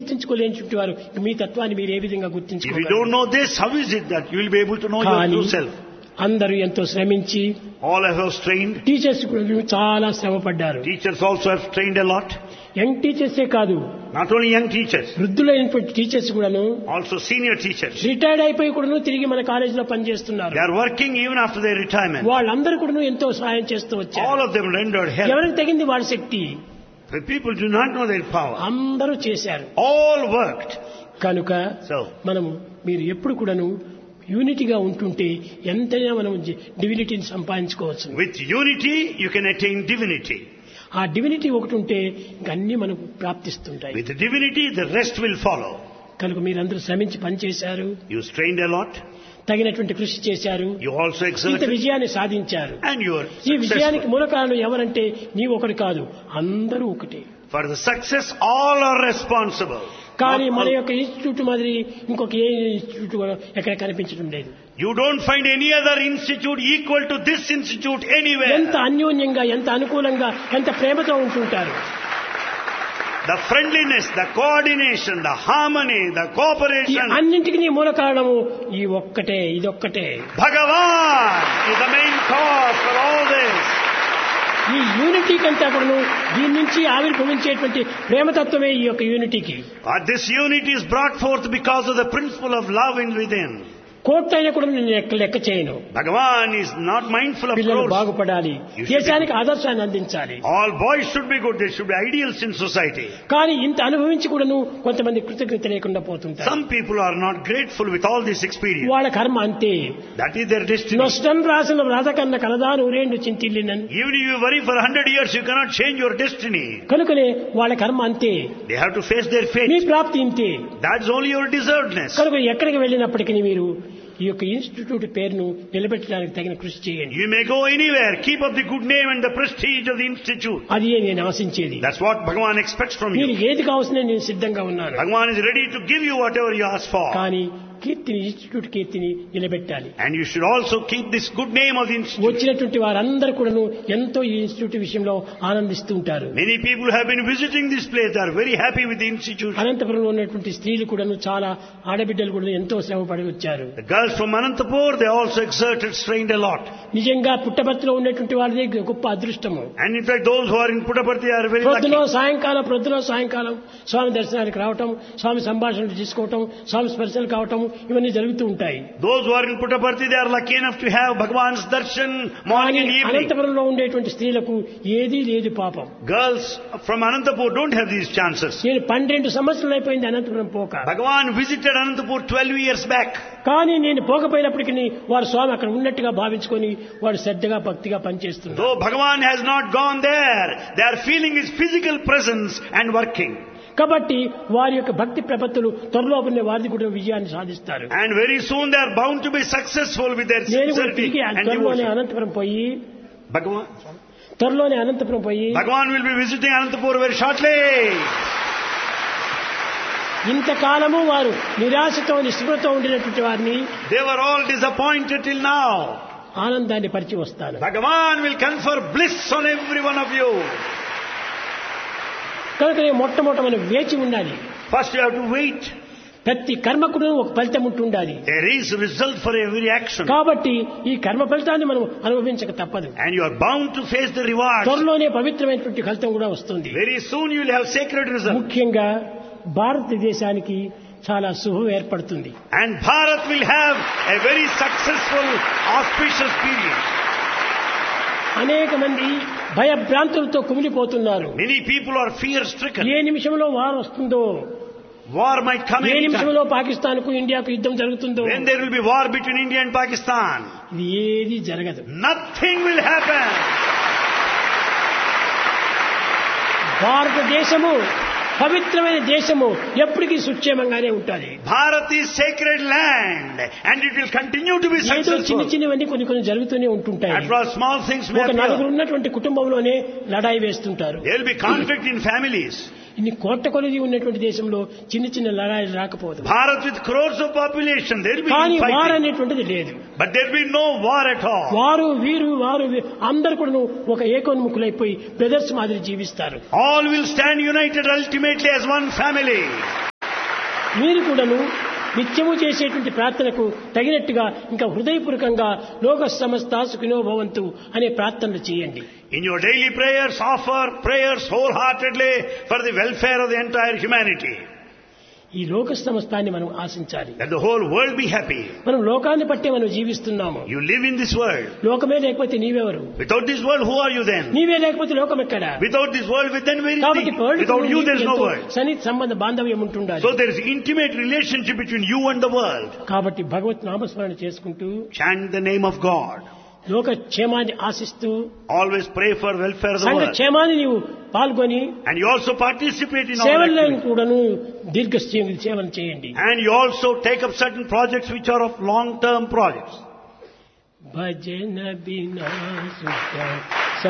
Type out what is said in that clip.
గుర్తించుకోలేని వారు మీ తత్వాన్ని మీరు ఏ విధంగా If you గుర్తించుకోగలరు don't know this, how is it that you will be able to know your కానీ true self? అందరూ ఎంతో శ్రమించి All have strained. టీచర్స్ కూడా చాలా శ్రమ పడ్డారు Teachers also have strained a lot. Young టీచర్సే కాదు Not only young teachers, వృద్ధులైనటువంటి టీచర్స్ కూడాను also senior teachers. రిటైర్డ్ అయిపోయి కూడాను తిరిగి మన కాలేజీలో పనిచేస్తున్నారు They are working even after their retirement. వాళ్ళందరూ కూడాను ఎంతో సహాయం చేస్తూ All వచ్చారు of them rendered help. ఎవరికి తగింది వాళ్ళ శక్తి The people do not know their power. అందరూ చేశారు All worked. కనుక So, మనము మీరు ఎప్పుడు కూడాను యూనిటీగా ఉంటుంటే ఎంతైనా మనం డివినిటీని సంపాదించుకోవచ్చు with unity, you can attain divinity. ఆ డివినిటీ ఒకటి ఉంటే ఇంక అన్ని మనకు ప్రాప్తిస్తుంటాయి With divinity, the rest will follow. కనుక మీరందరూ శ్రమించి పనిచేశారు You strained a lot. తగినటువంటి కృషి చేశారు You also ఇంత exerted. విజయాన్ని సాధించారు And you are ఈ విజయానికి successful. మూల కారణం ఎవరంటే నీవు ఒకటి కాదు అందరూ ఒకటే For the success, all are responsible. కానీ Not మన all- యొక్క ఇన్స్టిట్యూట్ మాదిరి ఇంకొక ఏ ఇన్స్టిట్యూట్ కూడా ఎక్కడ కనిపించడం లేదు You don't find any other institute equal to this institute anywhere. ఎంత అన్యోన్యంగా ఎంత అనుకూలంగా ఎంత ప్రేమతో ఉంటుంటారు The friendliness, the coordination, the harmony, the ఈ cooperation. అన్నింటికి నీ మూల కారణము ఈ ఒక్కటే ఇదొక్కటే Bhagavan is the main cause for all this. ఈ యూనిటీ కంటే కూడాను దీని నుంచి ఆవిర్భవించేటువంటి ప్రేమతత్వమే ఈ యొక్క యూనిటీకి But this unity is brought forth because of the principle of love in within. కోట్లైనా కూడా నేను లెక్క లెక్క చేయను Bhagavan is not mindful of పిల్లలు crores. బాగుపడాలి You should దేశానికి ఆదర్శాన్ని అందించాలి All boys should be good. They should be ideals in society. కానీ ఇంత అనుభవించి కూడాను కొంతమంది కృతజ్ఞత లేకుండా పోతుంటారు Some people are not grateful with all this experience. వాళ్ళ కర్మ అంతే That is their destiny. నష్టం రాసిన రాధకన్న కలదా నూరేండు చింతిల్లినని Even if you worry for a hundred years, you cannot change your destiny. కనుకనే వాళ్ళ కర్మ అంతే They have to face their me fate. ప్రాప్తి ఇంతే That's only your deservedness. కనుక ఎక్కడికి వెళ్ళినప్పటికీ మీరు ఈ యొక్క ఇన్స్టిట్యూట్ పేరును నిలబెట్టడానికి తగిన కృషి చేయండి You may go anywhere. Keep up the good name and the prestige of the institute. అది నేను ఆశించేది That's what Bhagavan expects from మీరు you. ఏది కావాల్సిన నేను సిద్ధంగా ఉన్నాను Bhagavan is ready to give you whatever you ask for. కానీ కీర్తిని ఇన్స్టిట్యూట్ కీర్తిని నిలబెట్టాలి And you should also keep this good name of the institute. వచ్చినటువంటి వారందరూ కూడాను ఎంతో ఈ ఇన్స్టిట్యూట్ విషయంలో ఆనందిస్తూ ఉంటారు Many people have been visiting this place. They are very happy with the institute. అనంతపురంలో ఉన్నటువంటి స్త్రీలు కూడాను చాలా ఆడబిడ్డలు కూడా ఎంతో శ్రమ పడి వచ్చారు The girls from Anantapur, they also exerted, strained a lot. నిజంగా పుట్టపర్తిలో ఉన్నటువంటి వాళ్ళది గొప్ప అదృష్టము And in fact, those who are in Puttaparthi are very ప్రొద్దులో lucky. సాయంకాలం ప్రొద్దులో సాయంకాలం స్వామి దర్శనానికి రావటం స్వామి సంభాషణలు తీసుకోవటం స్వామి స్పర్శలు కావటం ఇవన్నీ జరుగుతూ ఉంటాయి Those who are in Puttaparthi, they are lucky enough to have Bhagavan's darshan morning కానీ and evening. అనంతపురంలో ఉండేటువంటి స్త్రీలకు ఏదీ లేదు పాపం Girls from Anantapur don't have these chances. నేను పన్నెండు సంవత్సరాలు అయిపోయింది అనంతపురం పోక Bhagavan visited Anantapur 12 years back. కానీ నేను పోకపోయినప్పటికీ వారు స్వామి అక్కడ ఉన్నట్టుగా భావించుకొని వాడు శ్రద్ధగా భక్తిగా పనిచేస్తున్నారు Though Bhagavan has not gone there, they are feeling his physical presence and working. కాబట్టి వారి యొక్క భక్తి ప్రపత్తులు త్వరలోపలనే వారిది కూడా విజయాన్ని సాధిస్తారు And very soon they are bound to be successful with their నేను కూడా sincerity తిరిగి and త్వరలోనే devotion. అనంతపురం పోయి Bhagavan, త్వరలోనే అనంతపురం పోయి Bhagavan will be visiting Anantapur very shortly. ఇంతకాలము వారు నిరాశతో నిస్పృహతో ఉండినటువంటి వారిని They were all disappointed till now. ఆనందాన్ని పరిచి వస్తాను Bhagavan will confer bliss on every one of you. కనుక నేను మొట్టమొదట మనం వేచి ఉండాలి First you have to wait. ప్రతి కర్మకుడు ఒక ఫలితం ఉంటుండాలి There is result for every action. కాబట్టి ఈ కర్మ ఫలితాన్ని మనం అనుభవించక తప్పదు And you are bound to face the reward. త్వరలోనే పవిత్రమైనటువంటి ఫలితం కూడా వస్తుంది Very soon you will have sacred result. ముఖ్యంగా భారతదేశానికి చాలా శుభం ఏర్పడుతుంది And Bharat will have a very successful, auspicious period. అనేక మంది భయభ్రాంతులతో కుమిలిపోతున్నారు Many people are fear stricken. ఏ నిమిషంలో వారు వస్తుందో War might come ఏ anytime. నిమిషంలో పాకిస్తాన్ కు ఇండియాకు యుద్ధం జరుగుతుందో When there will be war between India and Pakistan, ఇది ఏది జరగదు nothing will happen. భారతదేశము పవిత్రమైన దేశము ఎప్పటికీ సుక్షేమంగానే ఉంటుంది Bharat is sacred land and it will continue to be ఏదో చిన్న successful. చిన్నవన్నీ కొన్ని కొన్ని జరుగుతూనే ఉంటుంటాయి After all, small things may ఒక నలుగురు appear. ఉన్నటువంటి కుటుంబంలోనే లడాయి వేస్తుంటారు There will be conflict in families. ఇన్ని కోట్ల కొలది ఉన్నటువంటి దేశంలో చిన్న చిన్న లడాయిలు రాకపోదు Bharat with crores of population, there will be కానీ వారు fighting. అనేటువంటిది లేదు But there will be no war at all. వారు వీరు వారు వీ- అందరు కూడా ఒక ఏకోన్ముఖులైపోయి బ్రదర్స్ మాదిరి జీవిస్తారు All will stand united ultimately as one family. మీరు కూడాను నిత్యము చేసేటువంటి ప్రార్థనకు తగినట్టుగా ఇంకా హృదయపూర్వకంగా లోక సమస్త సుఖినో భవంతు అనే ప్రార్థనలు చేయండి In your daily prayers, offer prayers wholeheartedly for the welfare of the entire humanity. ఈ లోక సమస్తాన్ని మనం ఆశించాలి That the whole world be happy. మనం లోకాన్ని బట్టే మనం జీవిస్తున్నాము You live in this world. లోకమే లేకపోతే నీవెవరు Without this world, who are you then? నీవే లేకపోతే లోకం ఎక్కడ Without this world, then where is కాబట్టి the, world Without కు you, నీకు there is no ఎంతో world. సన్నిహిత సంబంధ బాంధవ్యం ఉంటుండాలి So there is intimate relationship between you and the world. కాబట్టి భగవత్ నామస్మరణ చేసుకుంటూ Chant the name of God. లోక క్షేమాన్ని ఆశిస్తూ Always pray for welfare of the సంఘ world. క్షేమాన్ని నీవు పాల్గొని And you also participate in all సేవల్లో activities. కూడాను దీర్ఘ సేవలు చేయండి And you also take up certain projects which are of long-term projects. భజన బినా సుఖ